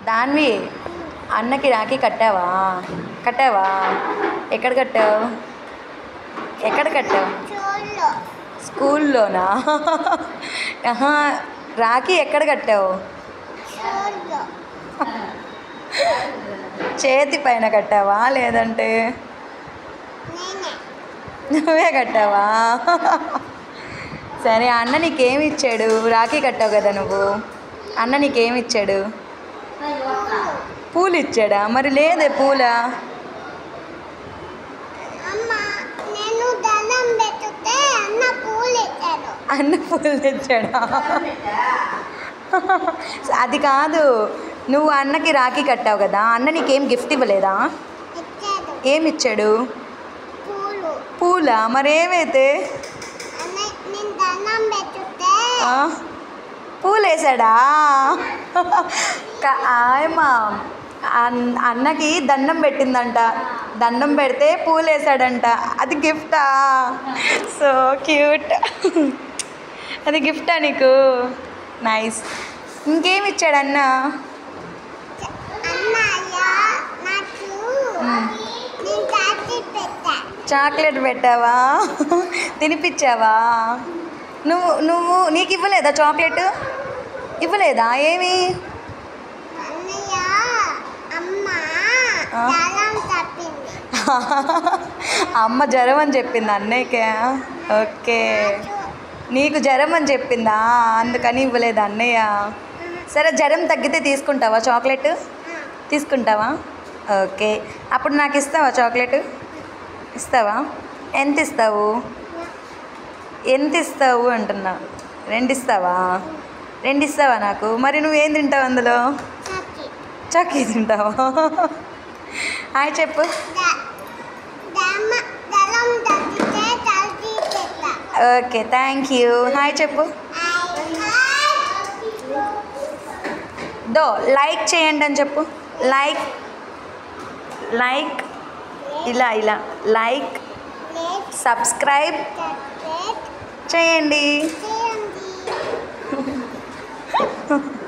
దాన్వి అన్నకి రాఖీ కట్టావా కట్టావా ఎక్కడ కట్టావు ఎక్కడ కట్టావు చూడు స్కూల్లోనా ఆహా, రాఖీ ఎక్కడ కట్టావు చూడు చేతి పైన కట్టావా లేదంటే నేనే నువ్వే కట్టావా సరే అన్న నీకేమి ఇచ్చాడు రాఖీ కట్టావు కదా నువ్వు అన్న నీకేమి ఇచ్చాడు పూలు ఇచ్చాడా మరి లేదే పూల అమ్మ నేను దండం పెట్టుతే అన్న పూలు ఇచ్చాడు అన్న పూలు తెచ్చాడా అది కాదు నువ్వు అన్నకి రాఖీ కట్టావు కదా అన్న నీకేం గిఫ్ట్ ఇవ్వలేదా ఇచ్చాడు ఏమి ఇచ్చాడు పూలు పూల మరేమైతే అన్న నేను దండం పెట్టుతే ఆ? పూలు వేసాడా క- ఆయమ్మా అన్- అన్నకి దండం పెట్టిందంట దండం పెడితే పూలు వేసాడంట అది గిఫ్టా సో క్యూట్ అది గిఫ్టా నీకు నైస్ ఇంకేమి ఇచ్చాడు అన్న అన్నయ్య నాకు నేను తాటి పెట్టా చాక్లెట్ పెట్టావా తినిపించావా నువ్వు నువ్వు నీకు ఇవ్వలేదా చాక్లెట్ ఇవ్వలేదా ఏమి అన్నయ్య అమ్మ ఆ? దండం తప్పింది అమ్మ జ్వరం అని చెప్పింది అన్నయ్యకే ఓకే నీకు జ్వరం అని చెప్పిందా అందుకని ఇవ్వలేదు అన్నయ్య సరే జ్వరం తగ్గితే తీసుకుంటావా చాక్లెట్ తీసుకుంటావా ఓకే అప్పుడు నాకు ఇస్తావా చాక్లెట్ ఇస్తావా ఎంత ఇస్తావు ఎంత ఇస్తావు అంటున్నా రెండు ఇస్తావా రెండు ఇస్తావా నాకు మరి నువ్వేం తింటావు అందులో తప్పి చక్కీ తింటావా హాయ్ చెప్పు ద- దమ్మ దళం తప్పితే తల్లి పెట్టా ఓకే థ్యాంక్ యూ హాయ్ చెప్పు దో లైక్ చేయండి అని చెప్పు లైక్ లైక్ ఇలా ఇలా లైక్ సబ్స్క్రైబ్ చేయండి చేయండి